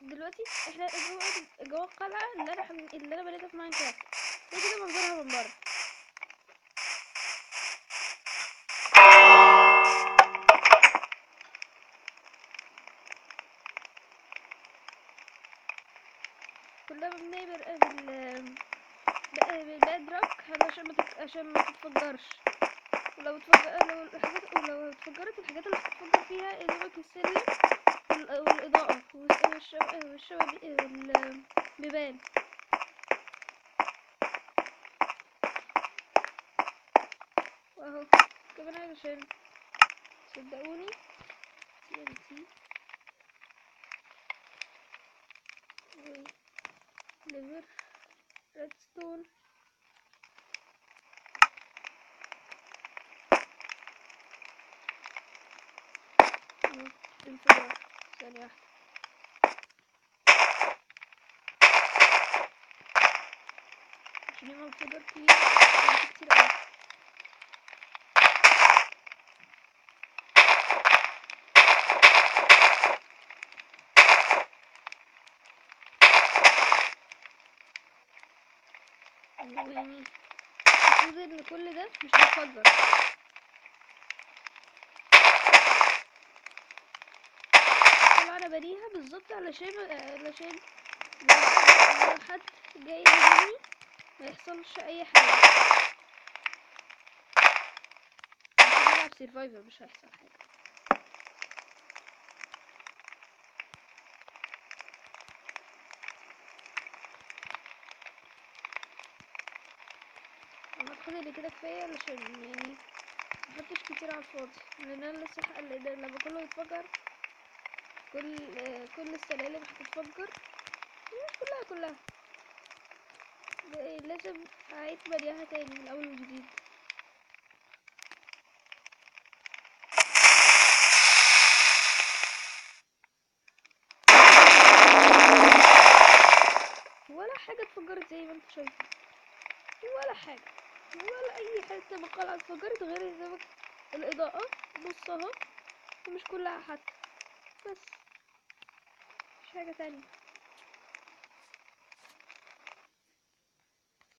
دلوقتي احنا جوه جوه القلعه اللي انا حم... اللي انا بنيتها في ماينكرافت ده كده منظرها من بره كلها مبنية بال بال بالبدروك علشان ما تت... عشان ما تتفجرش ولو اتفجر لو الحاجات ولو اتفجرت الحاجات اللي هتتفجر فيها يا دوبك السلم وال- والإضاءة والشبابيك والبيبان واهو كمان علشان صدقوني TNT و ليفر ريدستون انفجار ثانية واحدة عشان يبقى انفجار كبير عندي كتير اوي يعني المفروض ان كل ده مش هيتفجر طبعا انا بنيها بالظبط علشان علشان لو لو حد جاي يهاجمني ما يحصلش اي حاجه عشان نلعب سيرفايفر مش هيحصل حاجه اعتقد ان كده كفايه علشان يعني محطش كتير على الفاضي لان انا لسه ح- لأن لما كله يتفجر كل آه، كل السلالم هتتفجر مش كلها كلها ب- لازم اعيد بنيها تاني من اول وجديد ولا حاجة اتفجرت زي ما انت شايفة ولا حاجة ولا أي حتة من القلعة اتفجرت غير الزمك الإضاءة نصها ومش كلها حتى بس مش حاجة تانية